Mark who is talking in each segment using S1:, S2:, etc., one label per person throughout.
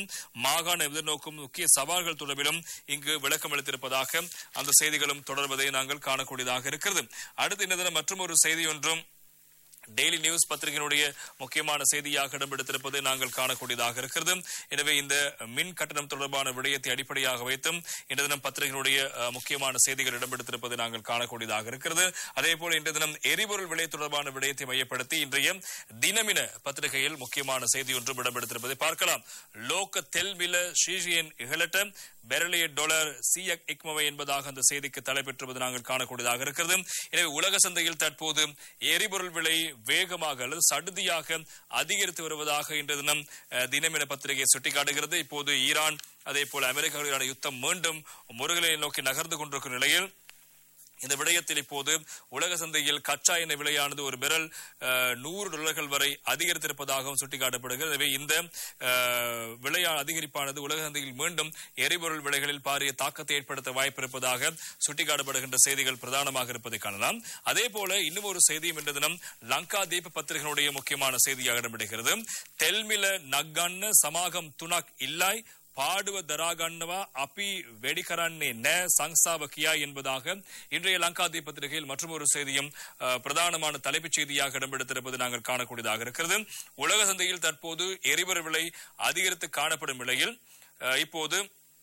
S1: தொடர்பிலும் மாகாண எதிர்நோக்கும் முக்கிய சவால்கள் தொடர்பிலும் இங்கு விளக்கம் அளித்திருப்பதாக அந்த செய்திகளும் தொடர்வதை நாங்கள் காணக்கூடியதாக இருக்கிறது அடுத்து இந்த தினம் மற்றும் ஒரு செய்தி ஒன்றும் டெய்லி நியூஸ் பத்திரிகையினுடைய முக்கியமான செய்தியாக இடம்பெடுத்திருப்பதை நாங்கள் காணக்கூடியதாக இருக்கிறது எனவே இந்த மின் கட்டணம் தொடர்பான விடயத்தை அடிப்படையாக வைத்தும் இந்த தினம் பத்திரிகையினுடைய அஹ், முக்கியமான செய்திகள் இடம்பெடுத்திருப்பதை நாங்கள் காணக்கூடியதாக இருக்கிறது அதே போல இன்று தினம் எரிபொருள் விலை தொடர்பான விடயத்தை மையப்படுத்தி இன்றைய தினமின பத்திரிகையில் முக்கியமான செய்தி ஒன்றும் இடம்பெடுத்திருப்பதை பார்க்கலாம் லோக தெல்வில ஷீஷியன் இகலட்ட பெரலிய டாலர் சியக் இக்மவை என்பதாக அந்த செய்திக்கு தலைப்பெற்றுவது நாங்கள் காணக்கூடியதாக இருக்கிறது எனவே உலக சந்தையில் தற்போது எரிபொருள் விலை வேகமாக அல்லது சடுதியாக அதிகரித்து வருவதாக இன்று தினம் அஹ், தினமின பத்திரிகை சுட்டிக்காட்டுகிறது இப்போது ஈரான் அதே போல அமெரிக்காவுடனான யுத்தம் மீண்டும் முருகலை நோக்கி நகர்ந்து கொண்டிருக்கும் நிலையில் இந்த விடயத்தில் இப்போது உலக சந்தையில் கச்சா எண்ணெய் விலையானது ஒரு பெரல் அஹ், நூறு டாலர்கள் வரை அதிகரித்திருப்பதாகவும் சுட்டிக்காட்டப்படுகிறது எனவே இந்த அஹ், விலையா அதிகரிப்பானது உலக சந்தையில் மீண்டும் எரிபொருள் விலைகளில் பாரிய தாக்கத்தை ஏற்படுத்த வாய்ப்பிருப்பதாக சுட்டிக்காட்டப்படுகின்ற செய்திகள் பிரதானமாக இருப்பதை காணலாம் அதே போல இன்னும் ஒரு செய்தியும் இன்று தினம் லங்கா தீப பத்திரிகையினுடைய முக்கியமான செய்தியாக இடம்பெறுகிறது தெல்மில நக்கண்ண சமாகம் துணக் இல்லாய் பாடுவ தராகண்ணவா அப்பி வெடிகரண்ணே ந சங்சாவ கியா என்பதாக இன்றைய லங்கா பத்திரிகையில் மற்றும் ஒரு செய்தியும் அஹ், பிரதானமான தலைப்புச் செய்தியாக இடம்பெடுத்திருப்பது நாங்கள் காணக்கூடியதாக இருக்கிறது உலக சந்தையில் தற்போது எரிபொருள் விலை அதிகரித்து காணப்படும் நிலையில் அஹ், இப்போது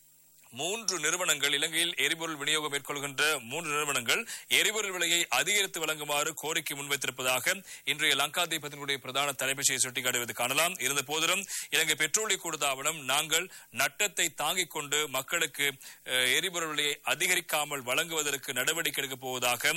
S1: மூன்று நிறுவனங்கள் இலங்கையில் எரிபொருள் விநியோகம் மேற்கொள்கின்ற மூன்று நிறுவனங்கள் எரிபொருள் விலையை அதிகரித்து வழங்குமாறு கோரிக்கை முன்வைத்திருப்பதாக இன்றைய லங்கா தீபத்தினுடைய பிரதான தலைமைச் செய்தி சுட்டிக்காட்டுவது காணலாம் இருந்த போதிலும் இலங்கை பெட்ரோலிய கூடுதாவனம் நாங்கள் நட்டத்தை தாங்கிக் கொண்டு மக்களுக்கு அஹ், எரிபொருள் விலையை அதிகரிக்காமல் வழங்குவதற்கு நடவடிக்கை எடுக்கப் போவதாக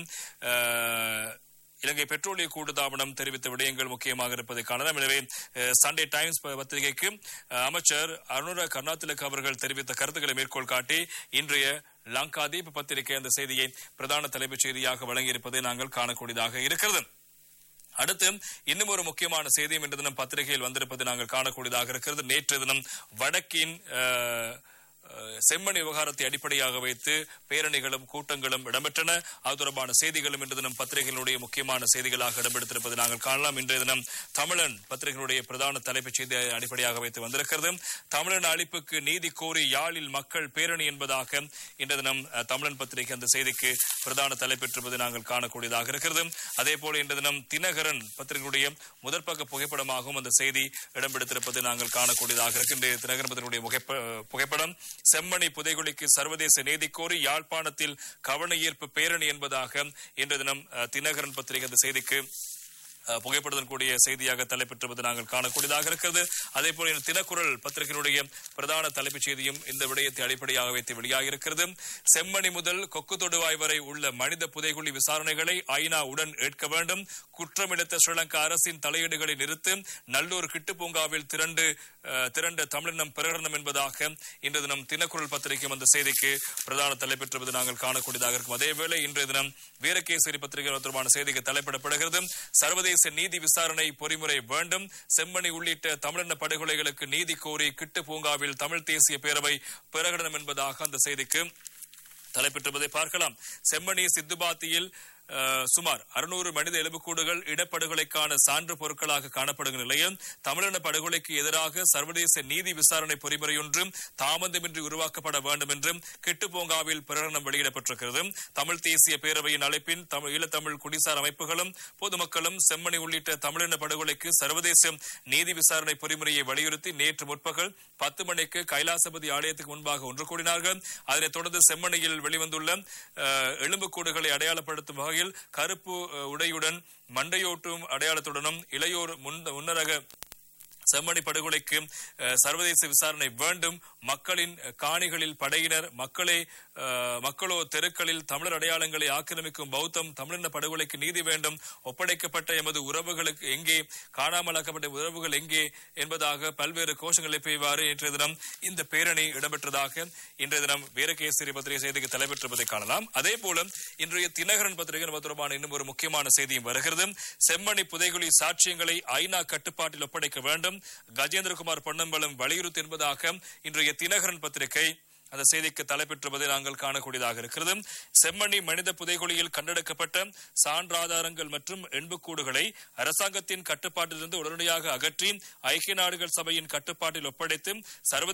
S1: அஹ், இலங்கை பெட்ரோலிய கூட்டுத்தாபனம் தெரிவித்த விடயங்கள் முக்கியமாக இருப்பதை காணலாம் எனவே அஹ், சண்டே டைம்ஸ் ப- பத்திரிகைக்கு அஹ், அமைச்சர் அருணர கருணாதிலக் அவர்கள் தெரிவித்த கருத்துக்களை மேற்கோள் காட்டி இன்றைய லங்கா தீப பத்திரிகை அந்த செய்தியை பிரதான தலைப்புச் செய்தியாக வழங்கியிருப்பதை நாங்கள் காணக்கூடியதாக இருக்கிறது அடுத்து இன்னும் ஒரு முக்கியமான செய்தியும் இன்று தினம் பத்திரிகையில் வந்திருப்பது நாங்கள் காணக்கூடியதாக இருக்கிறது நேற்று தினம் வடக்கின் அஹ், அஹ், செம்மணி விவகாரத்தை அடிப்படையாக வைத்து பேரணிகளும் கூட்டங்களும் இடம்பெற்றன அது தொடர்பான செய்திகளும் இன்று தினம் பத்திரிகைகளுடைய முக்கியமான செய்திகளாக இடம்பெடுத்திருப்பதை நாங்கள் காணலாம் இன்றைய தினம் தமிழன் பத்திரிகைகளுடைய பிரதான தலைப்புச் செய்தி அடிப்படையாக வைத்து வந்திருக்கிறது தமிழன் அழிப்புக்கு நீதி கோரி யாழில் மக்கள் பேரணி என்பதாக இன்று தினம் அஹ், தமிழன் பத்திரிகை அந்த செய்திக்கு பிரதான தலைப்பெற்றிருப்பதை நாங்கள் காணக்கூடியதாக இருக்கிறது அதே போல இன்று தினம் தினகரன் பத்திரிகையுடைய முதற்பக்க புகைப்படமாகவும் அந்த செய்தி இடம்பெடுத்திருப்பதை நாங்கள் காணக்கூடியதாக இருக்கு இன்றைய தினகரன் பத்திரிகையுடைய முகைப்ப- புகைப்படம் செம்மணி புதைகுழிக்கு சர்வதேச நீதி கோரி யாழ்ப்பாணத்தில் கவன ஈர்ப்பு பேரணி என்பதாக இன்று தினம் அஹ், தினகரன் பத்திரிகை அந்த செய்திக்கு அஹ், புகைப்படத்துடன் கூடிய செய்தியாக தலைப்பெற்றுவது நாங்கள் காணக்கூடியதாக இருக்கிறது அதே போல இந்த தினக்குரல் பத்திரிகையினுடைய பிரதான தலைப்புச் செய்தியும் இந்த விடயத்தை அடிப்படையாக வைத்து வெளியாகியிருக்கிறது செம்மணி முதல் கொக்கு தொடுவாய் வரை உள்ள மனித புதைகுழி விசாரணைகளை ஐநா உடன் ஏற்க வேண்டும் குற்றமிழத்த ஸ்ரீலங்கா அரசின் தலையீடுகளை நிறுத்து நல்லூர் கிட்டு பூங்காவில் திரண்டு அஹ், திரண்ட தமிழினம் பிரகடனம் என்பதாக இன்று தினம் தினக்குரல் பத்திரிகையும் அந்த செய்திக்கு பிரதான தலைப்பெற்றுவது நாங்கள் காணக்கூடியதாக இருக்கும் அதேவேளை இன்றைய தினம் வீரகேசரி பத்திரிகை தொடர்பான செய்திக்கு தலைப்பிடப்படுகிறது சர்வதேச நீதி விசாரணை பொறிமுறை வேண்டும் செம்மணி உள்ளிட்ட தமிழின படுகொலைகளுக்கு நீதி கோரி கிட்டு பூங்காவில் தமிழ் தேசிய பேரவை பிரகடனம் என்பதாக அந்த செய்திக்கு தலைப்பெற்றுவதை பார்க்கலாம் செம்மணி சித்துபாத்தியில் அஹ், சுமார் அறுநூறு மனித எலும்புக்கூடுகள் இனப்படுகொலைக்கான சான்று பொருட்களாக காணப்படுகிற நிலையில் தமிழின படுகொலைக்கு எதிராக சர்வதேச நீதி விசாரணை பொறிமுறையொன்றும் தாமதமின்றி உருவாக்கப்பட வேண்டும் என்றும் கிட்டுப்பூங்காவில் பிரகடனம் வெளியிடப்பட்டிருக்கிறது தமிழ் தேசிய பேரவையின் அழைப்பின் தமிழ் ஈழத்தமிழ் குடிசார் அமைப்புகளும் பொதுமக்களும் செம்மணி உள்ளிட்ட தமிழின படுகொலைக்கு சர்வதேச நீதி விசாரணை பொறிமுறையை வலியுறுத்தி நேற்று முற்பகல் பத்து மணிக்கு கைலாசபதி ஆலயத்துக்கு முன்பாக ஒன்று கூடினார்கள் அதனைத் தொடர்ந்து செம்மணியில் வெளிவந்துள்ள அஹ், எலும்புக்கூடுகளை அடையாளப்படுத்தும் வகையில் கருப்பு அஹ், உடையுடன் மண்டையோட்டும் அடையாளத்துடனும் இளையோர் முன் முன்னரக செம்மணி படுகொலைக்கு அஹ், சர்வதேச விசாரணை வேண்டும் மக்களின் அஹ், காணிகளில் படையினர் மக்களை அஹ், மக்களோ தெருக்களில் தமிழர் அடையாளங்களை ஆக்கிரமிக்கும் பௌத்தம் தமிழின படுகொலைக்கு நீதி வேண்டும் ஒப்படைக்கப்பட்ட எமது உறவுகளுக்கு எங்கே காணாமலாக்கப்பட்ட உறவுகள் எங்கே என்பதாக பல்வேறு கோஷங்கள் எழுப்பியவாறு இன்றைய தினம் இந்த பேரணி இடம்பெற்றதாக இன்றைய தினம் வீரகேசரி பத்திரிகை செய்திக்கு தலைப்பெற்றிருப்பதை காணலாம் அதே போல இன்றைய தினகரன் பத்திரிகை நமது தொடர்பான இன்னும் ஒரு முக்கியமான செய்தியும் வருகிறது செம்மணி புதைகுழி சாட்சியங்களை ஐநா கட்டுப்பாட்டில் ஒப்படைக்க வேண்டும் கஜேந்திரகுமார் பொன்னம்பலம் வலியுறுத்தி என்பதாக இன்றைய தினகரன் பத்திரிகை அந்த செய்திக்கு தலைப்பெற்றுவதை நாங்கள் காணக்கூடியதாக இருக்கிறது செம்மணி மனித புதைகுழியில் கண்டெடுக்கப்பட்ட சான்றாதாரங்கள் மற்றும் எண்புக்கூடுகளை அரசாங்கத்தின் கட்டுப்பாட்டிலிருந்து உடனடியாக அகற்றி ஐக்கிய நாடுகள் சபையின் கட்டுப்பாட்டில் ஒப்படைத்து சர்வதேச